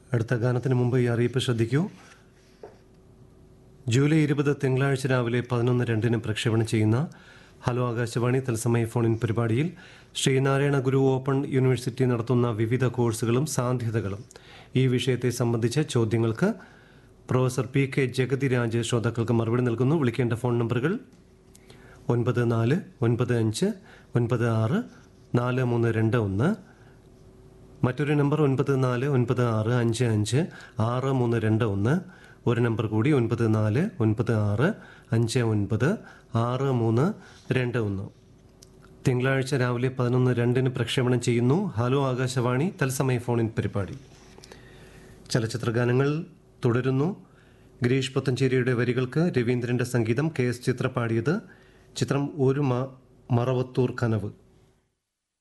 അടുത്ത ഗാനത്തിന് മുമ്പ് ഈ അറിയിപ്പ് ശ്രദ്ധിക്കൂ ജൂലൈ ഇരുപത് തിങ്കളാഴ്ച രാവിലെ പതിനൊന്ന് രണ്ടിന് പ്രക്ഷേപണം ചെയ്യുന്ന ഹലോ ആകാശവാണി തത്സമയ ഫോണിൻ പരിപാടിയിൽ ശ്രീനാരായണ ഗുരു ഓപ്പൺ യൂണിവേഴ്സിറ്റി നടത്തുന്ന വിവിധ കോഴ്സുകളും സാധ്യതകളും ഈ വിഷയത്തെ സംബന്ധിച്ച ചോദ്യങ്ങൾക്ക് പ്രൊഫസർ പി കെ ജഗതിരാജ് ശ്രോതാക്കൾക്ക് മറുപടി നൽകുന്നു വിളിക്കേണ്ട ഫോൺ നമ്പറുകൾ ഒൻപത് നാല് ഒൻപത് അഞ്ച് ഒൻപത് ആറ് നാല് മൂന്ന് രണ്ട് ഒന്ന് മറ്റൊരു നമ്പർ ഒൻപത് നാല് ഒൻപത് ആറ് അഞ്ച് അഞ്ച് ആറ് മൂന്ന് രണ്ട് ഒന്ന് ഒരു നമ്പർ കൂടി ഒൻപത് നാല് ഒൻപത് ആറ് അഞ്ച് ഒൻപത് ആറ് മൂന്ന് രണ്ട് ഒന്ന് തിങ്കളാഴ്ച രാവിലെ പതിനൊന്ന് രണ്ടിന് പ്രക്ഷേപണം ചെയ്യുന്നു ഹലോ ആകാശവാണി തത്സമയ ഫോണിൻ പരിപാടി ചലച്ചിത്ര ഗാനങ്ങൾ തുടരുന്നു ഗിരീഷ് പുത്തഞ്ചേരിയുടെ വരികൾക്ക് രവീന്ദ്രന്റെ സംഗീതം കെ എസ് ചിത്ര പാടിയത് ചിത്രം ഒരു മ- മറവത്തൂർ കനവ്